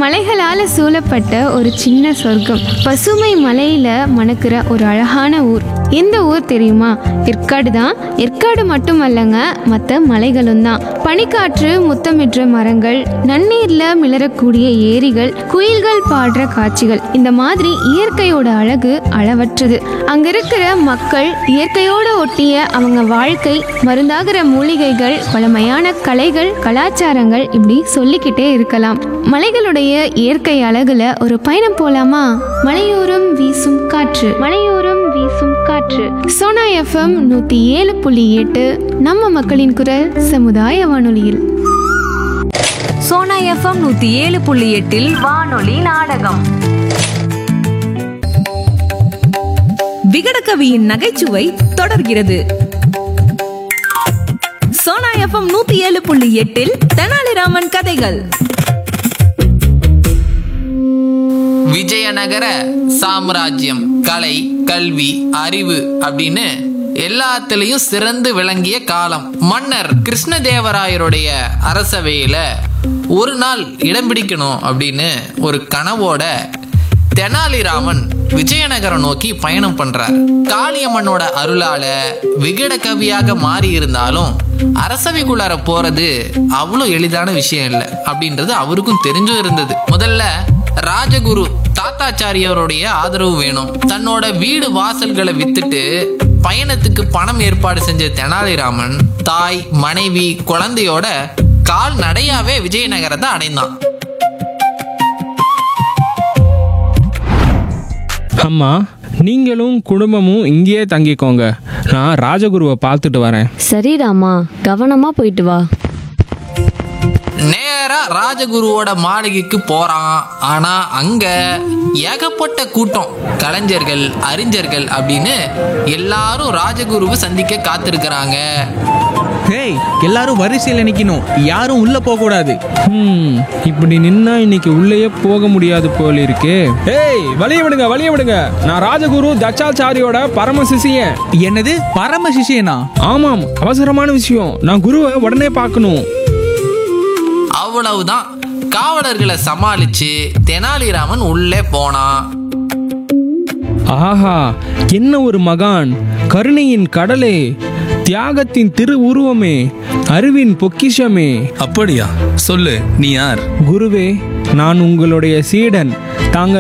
மலைகளால சூழப்பட்ட ஒரு சின்ன சொர்க்கம் பசுமை மலையில மணக்கிற ஒரு அழகான ஊர் எந்த ஊர் தெரியுமா ஏற்காடு தான் ஏற்காடு மட்டுமல்லங்க மற்ற மலைகளும் தான் பனிக்காற்று முத்தமிடுற மரங்கள் நன்னீர்ல மிளறக்கூடிய ஏரிகள் குயில்கள் பாடுற காட்சிகள் இந்த மாதிரி இயற்கையோட அழகு அளவற்றது அங்க இருக்கிற மக்கள் இயற்கையோட ஒட்டிய அவங்க வாழ்க்கை மருந்தாகிற மூலிகைகள் பழமையான கலைகள் கலாச்சாரங்கள் இப்படி சொல்லிக்கிட்டே இருக்கலாம் மலைகளுடைய இயற்கை அழகுல ஒரு பயணம் போலாமா மலையோரம் வீசும் காற்று மலையோரம் வீசும் காற்று சோனா எஃப்எம் நூத்தி ஏழு புள்ளி எட்டு நம்ம மக்களின் குரல் சமுதாய வானொலியில் சோனா எஃப்எம் நூத்தி ஏழு புள்ளி எட்டில் வானொலி நாடகம் விகடகவியின் நகைச்சுவை தொடர்கிறது சோனா எஃப்எம் நூத்தி ஏழு புள்ளி எட்டில் தெனாலிராமன் கதைகள் விஜயநகர சாம்ராஜ்யம் கலை கல்வி அறிவு அப்படின்னு எல்லாத்துலயும் சிறந்து விளங்கிய காலம் மன்னர் கிருஷ்ணதேவராயருடைய அரசவையில ஒரு நாள் இடம் பிடிக்கணும் அப்படின்னு ஒரு கனவோட தெனாலிராமன் விஜயநகரம் நோக்கி பயணம் பண்றார் காளியம்மனோட அருளால விகட கவியாக மாறி இருந்தாலும் அரசவைக்குள்ளார போறது அவ்வளோ எளிதான விஷயம் இல்லை அப்படின்றது அவருக்கும் தெரிஞ்சும் இருந்தது முதல்ல ராஜகுரு தாத்தாச்சாரியருடைய ஆதரவு வேணும் தன்னோட வீடு வாசல்களை வித்துட்டு பயணத்துக்கு பணம் ஏற்பாடு செஞ்ச தெனாலிராமன் தாய் மனைவி குழந்தையோட கால் நடையாவே விஜயநகரத்தை அடைந்தான் அம்மா நீங்களும் குடும்பமும் இங்கேயே தங்கிக்கோங்க நான் ராஜகுருவை பார்த்துட்டு வரேன் சரி ராமா கவனமா போயிட்டு வா நேரா ராஜகுருவோட மாளிகைக்கு போறான் ஆனா அங்க ஏகப்பட்ட கூட்டம் கலைஞர்கள் அறிஞர்கள் அப்படின்னு எல்லாரும் ராஜகுருவை சந்திக்க காத்திருக்கிறாங்க ஹேய் எல்லாரும் வரிசையில் நிக்கணும் யாரும் உள்ள போக கூடாது ம் இப்படி நின்னா இன்னைக்கு உள்ளேயே போக முடியாது போல இருக்கே ஏய் வழிய விடுங்க வழிய விடுங்க நான் ராஜகுரு தச்சாச்சாரியோட பரம சிசியன் என்னது பரம சிஷியனா ஆமாம் அவசரமான விஷயம் நான் குருவை உடனே பார்க்கணும் அவ்வளவுதான் காவலர்களை சமாளிச்சு தெனாலிராமன் உள்ளே போனான் ஆஹா என்ன ஒரு மகான் கருணையின் கடலே தியாகத்தின் திரு உருவமே அறிவின் பொக்கிஷமே அப்படியா சொல்லு நீ யார் குருவே நான் உங்களுடைய சீடன் தாங்கள்